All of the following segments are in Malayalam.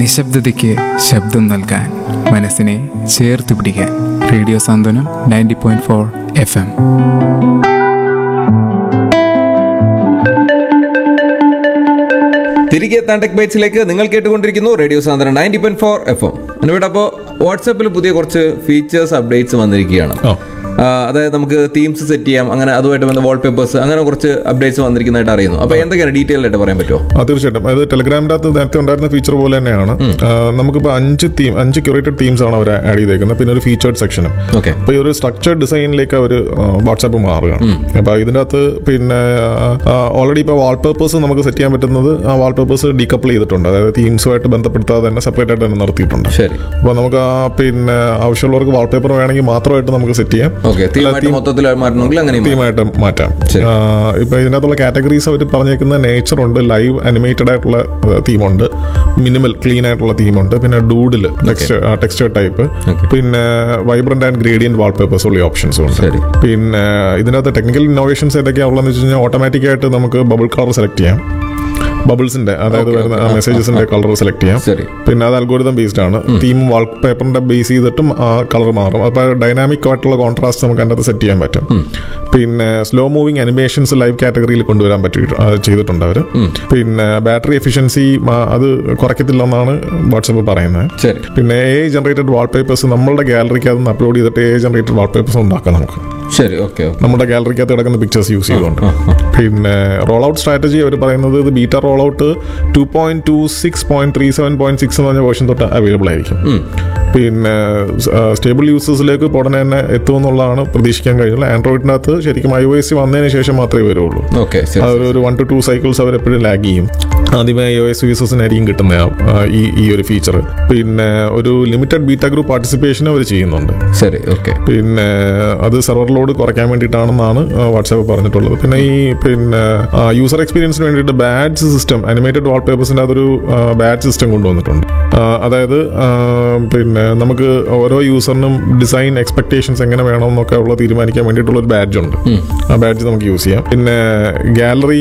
നിശബ്ദതയ്ക്ക് ശബ്ദം നൽകാൻ മനസ്സിനെ ചേർത്ത് പിടിക്കാൻ radio Santhwanam ninety point four F M തിരികെ എത്താൻ ടെക് ബൈറ്റ്സിലേക്ക് നിങ്ങൾ കേട്ടുകൊണ്ടിരിക്കുന്നു radio Santhwanam ninety point four F M എന്നിവിടെ അപ്പോൾ വാട്സാപ്പിൽ പുതിയ കുറച്ച് ഫീച്ചേഴ്സ് അപ്ഡേറ്റ്സ് വന്നിരിക്കുകയാണ് ആ. ആ, അതായത് നമുക്ക് തീംസ് സെറ്റ് ചെയ്യാം അങ്ങനെ അതുമായിട്ട് ബന്ധ വാൾപേപ്പേഴ്സ് അങ്ങനെ കുറച്ച് അപ്ഡേറ്റ്സ് വന്നിരിക്കുന്നതായിട്ട് അറിയുന്നു അപ്പോൾ എന്തൊക്കെയാണ് ഡീറ്റെയിൽ ആയിട്ട് പറയാൻ പറ്റുമോ ആ തീർച്ചയായിട്ടും അത് ടെലഗ്രാമിൻ്റെ അകത്ത് നേരത്തെ ഉണ്ടായിരുന്ന ഫീച്ചർ പോലെ തന്നെയാണ് ആ, നമുക്കിപ്പോൾ അഞ്ച് തീം അഞ്ച് ക്യൂറേറ്റഡ് തീംസ് ആണ് അവർ ആഡ് ചെയ്തേക്കുന്നത് പിന്നെ ഒരു ഫീച്ചേർഡ് സെക്ഷനും ഓക്കെ അപ്പോൾ ഈ ഒരു സ്ട്രക്ചർഡ് ഡിസൈനിലേക്ക് അവർ വാട്സാപ്പ് മാറുകയാണ് അപ്പോൾ ഇതിൻ്റെ അകത്ത് പിന്നെ ഓൾറെഡി ഇപ്പോൾ വാൾപേപ്പേഴ്സ് നമുക്ക് സെറ്റ് ചെയ്യാൻ പറ്റുന്നത് ആ വാൾപേപ്പേഴ്സ് ഡീകപ്പിൾ ചെയ്തിട്ടുണ്ട് അതായത് തീംസുമായിട്ട് ബന്ധപ്പെടുത്താതെ തന്നെ സെപ്പറേറ്റ് ആയിട്ട് തന്നെ നിർത്തിയിട്ടുണ്ട് ശരി അപ്പോൾ നമുക്ക് ആ പിന്നെ ആവശ്യമുള്ളവർക്ക് വാൾപേപ്പർ വേണമെങ്കിൽ മാത്രമായിട്ട് നമുക്ക് സെറ്റ് ചെയ്യാം ഓക്കെ തീമായിട്ട് മൊത്തത്തിൽ മാറണമെങ്കിൽ അങ്ങനെ തീമായിട്ട് മാറ്റാം ശരി. ഇപ്പൊ ഇതിനകത്തുള്ള കാറ്റഗറീസ് അവർ പറഞ്ഞേക്കുന്ന നേച്ചർ ഉണ്ട് ലൈവ് അനിമേറ്റഡ് ആയിട്ടുള്ള തീമുണ്ട് മിനിമൽ ക്ലീൻ ആയിട്ടുള്ള തീമുണ്ട് പിന്നെ ഡൂഡിൽ ടെക്സ്റ്റർ ടൈപ്പ് Okay. പിന്നെ വൈബ്രന്റ് ആൻഡ് ഗ്രേഡിയന്റ് വാൾപേപ്പേഴ്സ് ഉള്ള ഓപ്ഷൻസും ഉണ്ട് ശരി. പിന്നെ ഇതിനകത്ത് ടെക്നിക്കൽ ഇന്നോവേഷൻസ് ഏതൊക്കെയാണ് ഉള്ളതെന്ന് വെച്ച് കഴിഞ്ഞാൽ ഓട്ടോമാറ്റിക് ആയിട്ട് നമുക്ക് ബബിൾ കളർ സെലക്ട് ചെയ്യാം ബബിൾസിന്റെ അതായത് Okay, വരുന്ന okay. മെസ്സേജസിന്റെ കളർ സെലക്ട് ചെയ്യാം ശരി പിന്നെ അത് അൽഗോരിതം ബേസ്ഡ് ആണ് തീം വാൾപേപ്പറിന്റെ ബേസ് ചെയ്തിട്ടും ആ കളർ മാറും അപ്പോൾ ഡൈനാമിക് ആയിട്ടുള്ള കോൺട്രാസ്റ്റ് നമുക്ക് അതിനകത്ത് സെറ്റ് ചെയ്യാൻ പറ്റും പിന്നെ സ്ലോ മൂവിങ് അനിമേഷൻസ് ലൈവ് കാറ്റഗറിയിൽ കൊണ്ടുവരാൻ പറ്റി ആ, ചെയ്തിട്ടുണ്ട് അവർ പിന്നെ ബാറ്ററി എഫിഷ്യൻസി അത് കുറയ്ക്കത്തില്ലെന്നാണ് വാട്സപ്പ് പറയുന്നത് ശരി പിന്നെ എ ജനറേറ്റഡ് വാൾപേപ്പേഴ്സ് നമ്മളുടെ ഗാലറിക്ക് അതൊന്ന് അപ്ലോഡ് ചെയ്തിട്ട് എ ജനറേറ്റഡ് വാൾപേപ്പേഴ്സ് ഉണ്ടാക്കാം നമുക്ക് ശരി ഓക്കെ ഓക്കെ നമ്മുടെ ഗാലറിക്കകത്ത് കിടക്കുന്ന പിക്ചേഴ്സ് യൂസ് ചെയ്തുകൊണ്ട് പിന്നെ റോൾ ഔട്ട് സ്ട്രാറ്റജി അവർ പറയുന്നത് ഇത് beta roll out two point two six point three seven point six എന്ന് പറഞ്ഞ വേർഷൻ തൊട്ട് അവൈലബിൾ ആയിരിക്കും പിന്നെ സ്റ്റേബിൾ യൂസേഴ്സിലേക്ക് ഉടനെ തന്നെ എത്തുമെന്നുള്ളതാണ് പ്രതീക്ഷിക്കാൻ കഴിയുന്നത് ആൻഡ്രോയിഡിനകത്ത് ശരിക്കും ഐ ഒ എസ് വന്നതിന് ശേഷം മാത്രമേ വരുള്ളൂ ഓക്കെ ശരി അത് ഒരു വൺ ടു ടു സൈക്കിൾസ് അവർ എപ്പോഴും ലാഗ് ചെയ്യും ആദ്യമേ ഐ ഒ എസ് യൂസേഴ്സിനായിരിക്കും കിട്ടുന്ന ആ, ഈ ഈ ഒരു ഫീച്ചർ പിന്നെ ഒരു ലിമിറ്റഡ് ബീറ്റ ഗ്രൂപ്പ് പാർട്ടിസിപ്പേഷൻ അവർ ചെയ്യുന്നുണ്ട് ശരി ഓക്കെ പിന്നെ അത് സെർവർ ലോഡ് കുറയ്ക്കാൻ വേണ്ടിയിട്ടാണെന്നാണ് വാട്സാപ്പ് പറഞ്ഞിട്ടുള്ളത് പിന്നെ ഈ പിന്നെ യൂസർ എക്സ്പീരിയൻസിന് വേണ്ടിയിട്ട് ബാഡ്ജ് സിസ്റ്റം അനിമേറ്റഡ് വാൾപേപ്പേഴ്സിൻ്റെ അതൊരു ബാഡ്ജ് സിസ്റ്റം കൊണ്ടുവന്നിട്ടുണ്ട് ആ, അതായത് ആ, പിന്നെ നമുക്ക് ഓരോ യൂസറിനും ഡിസൈൻ എക്സ്പെക്ടേഷൻസ് എങ്ങനെ വേണമെന്നൊക്കെ ഉള്ള തീരുമാനിക്കാൻ വേണ്ടിയിട്ടുള്ള ഒരു ബാഡ്ജ് ഉണ്ട് ആ ബാഡ്ജ് നമുക്ക് യൂസ് ചെയ്യാം പിന്നെ ഗാലറി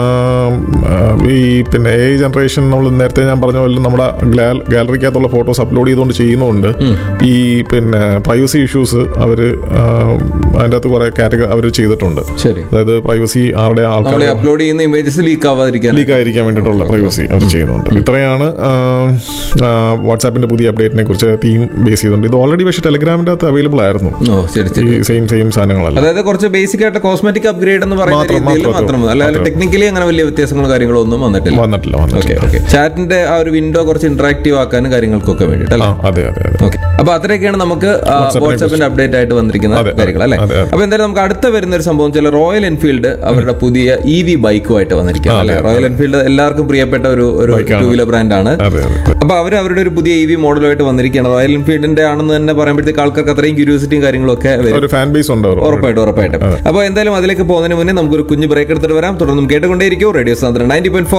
ഈ പിന്നെ എ ജനറേഷൻ നമ്മൾ നേരത്തെ ഞാൻ പറഞ്ഞ പോലെ നമ്മുടെ ഗാലറിക്കകത്തുള്ള ഫോട്ടോസ് അപ്ലോഡ് ചെയ്തുകൊണ്ട് ചെയ്യുന്നുണ്ട് ഈ പിന്നെ പ്രൈവസി ഇഷ്യൂസ് അവർ അതിൻ്റെ അകത്ത് കുറെ കാറ്റഗറി അവർ ചെയ്തിട്ടുണ്ട് ശരി അതായത് പ്രൈവസി ആരുടെ ആൾക്കാർ നമ്മൾ അപ്ലോഡ് ചെയ്യുന്ന ഇമേജസ് ലീക്ക് ആവാതിരിക്കാൻ ലീക്ക് ആയിരിക്കാൻ വേണ്ടിയിട്ടുള്ള പ്രൈവസി അവർ ചെയ്യുന്നുണ്ട് ഇത്രയാണ് വാട്സാപ്പിന്റെ പുതിയ അപ്ഡേറ്റിനെ കുറിച്ച് തീം ബേസ് ചെയ്തുകൊണ്ട് ഇത് ഓൾറെഡി പക്ഷേ ടെലഗ്രാമിന്റെ അകത്ത് അവൈലബിൾ ആയിരുന്നു ഓ ശരി ഈ ശരി സെയിം സെയിം സാധനങ്ങളല്ല അതായത് കുറച്ച് ബേസിക് ആയിട്ട് കോസ്മെറ്റിക് അപ്ഗ്രേഡ് എന്ന് പറയുന്ന മാത്രം, രീതിയിൽ മാത്രം, മാത്രം അല്ലാതെ മാത്രം. ടെക്നിക്കലി അങ്ങനെ വലിയ വ്യത്യാസങ്ങളോ കാര്യങ്ങളോ ഒന്നും വന്നിട്ടില്ല വന്നിട്ടില്ല ഓക്കെ വന്നിട്ടില്ല ഓക്കെ ചാറ്റിന്റെ ആ ഒരു വിൻഡോ കുറച്ച് ഇന്ററാക്റ്റീവ് ആക്കാനും കാര്യങ്ങൾക്കൊക്കെ ആ വേണ്ടിയിട്ടല്ലേ അതെ അതെ അതെ ഓക്കെ അപ്പൊ അത്രയൊക്കെയാണ് നമുക്ക് ആ, WhatsApp-നെ വാട്സാപ്പിന്റെ അപ്ഡേറ്റ് ആയിട്ട് വന്നിരിക്കുന്ന അതെ, അതെ, കാര്യങ്ങൾ അല്ലേ അതെ, അതെ. അപ്പൊ എന്തായാലും നമുക്ക് അടുത്ത വരുന്ന ഒരു സംഭവം ചില റോയൽ എൻഫീൽഡ് അവരുടെ പുതിയ ഇ വി ബൈക്കുമായിട്ട് വന്നിരിക്കുകയാണ് അല്ലേ റോയൽ എൻഫീൽഡ് എല്ലാവർക്കും പ്രിയപ്പെട്ട ഒരു ഒരു ബൈക്കാണ്. ടൂ വീലർ ബ്രാൻഡാണ് അതെ അതെ അപ്പൊ അവർ അവരുടെ ഒരു പുതിയ ഇ വി മോഡലുമായിട്ട് വന്നിരിക്കുകയാണ് റോയൽ എൻഫീൽഡിന്റെ ആണെന്ന് തന്നെ പറയുമ്പോഴത്തേക്ക് ആൾക്കാർക്ക് അത്രയും ക്യൂരിയോസിറ്റിയും കാര്യങ്ങളൊക്കെ വരും ഒരു ഫാൻ ബേസ് ഉണ്ട് അവർക്ക്. ഉറപ്പായിട്ടും ഉറപ്പായിട്ടും അപ്പോൾ എന്തായാലും അതിലേക്ക് പോകുന്നതിന് മുന്നേ നമുക്കൊരു കുഞ്ഞു ബ്രേക്ക് എടുത്തിട്ട് വരാം തുടർന്നും കേട്ടുകൊണ്ടേയിരിക്കും റേഡിയോ സാന്ദ്രൻ നയൻറ്റി പോയിന്റ്